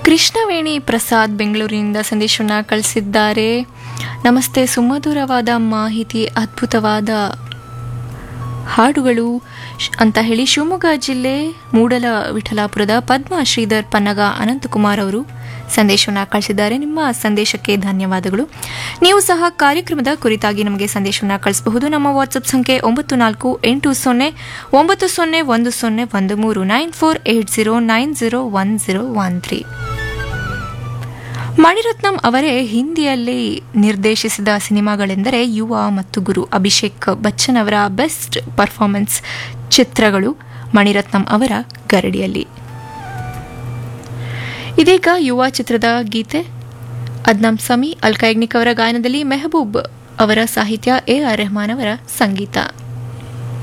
ಕೃಷ್ಣವೇಣಿ ಪ್ರಸಾದ್ ಬೆಂಗಳೂರಿನಿಂದ ಸಂದೇಶವನ್ನು ಕಳಿಸಿದ್ದಾರೆ ನಮಸ್ತೆ ಸುಮಧುರವಾದ ಮಾಹಿತಿ ಅದ್ಭುತವಾದ ಹಾಡುಗಳು ಶ್- ಅಂತ ಹೇಳಿ ಶಿವಮೊಗ್ಗ ಜಿಲ್ಲೆ ಮೂಡಲ ವಿಠಲಾಪುರದ ಪದ್ಮ ಶ್ರೀಧರ್ ಪನ್ನಗ ಅನಂತಕುಮಾರ್ ಅವರು ಸಂದೇಶವನ್ನು ಕಳಿಸಿದ್ದಾರೆ ನಿಮ್ಮ ಸಂದೇಶಕ್ಕೆ ಧನ್ಯವಾದಗಳು ನೀವು ಸಹ ಕಾರ್ಯಕ್ರಮದ ಕುರಿತಾಗಿ ನಮಗೆ ಸಂದೇಶವನ್ನು ಕಳಿಸಬಹುದು ನಮ್ಮ ವಾಟ್ಸಪ್ ಸಂಖ್ಯೆ ಒಂಬತ್ತು ನಾಲ್ಕು ಎಂಟು ಸೊನ್ನೆ ಒಂಬತ್ತು ಸೊನ್ನೆ ಒಂದು ಸೊನ್ನೆ ಒಂದು ಮೂರು nine four eight zero nine zero one zero one three Maniratnam ಅವರೇ ಹಿಂದಿಯಲ್ಲಿ ನಿರ್ದೇಶಿಸಿದ ಸಿನಿಮಾಗಳೆಂದರೆ ಯುವ ಮತ್ತು ಗುರು ಅಭಿಷೇಕ್ ಬಚ್ಚನ್ ಅವರ ಬೆಸ್ಟ್ ಪರ್ಫಾರ್ಮೆನ್ಸ್ ಚಿತ್ರಗಳು ಮಣಿರತ್ನಂ ಅವರ ಗರಡಿಯಲ್ಲಿ ಇದೀಗ ಯುವ ಚಿತ್ರದ ಗೀತೆ ಅದ್ನಾಮ್ ಸಮಿ ಅಲ್ಕೈಗ್ನಿಕ್ ಅವರ ಗಾಯನದಲ್ಲಿ ಮೆಹಬೂಬ್ ಅವರ ಸಾಹಿತ್ಯ ಎ ಆರ್ ರೆಹಮಾನ್ ಅವರ ಸಂಗೀತ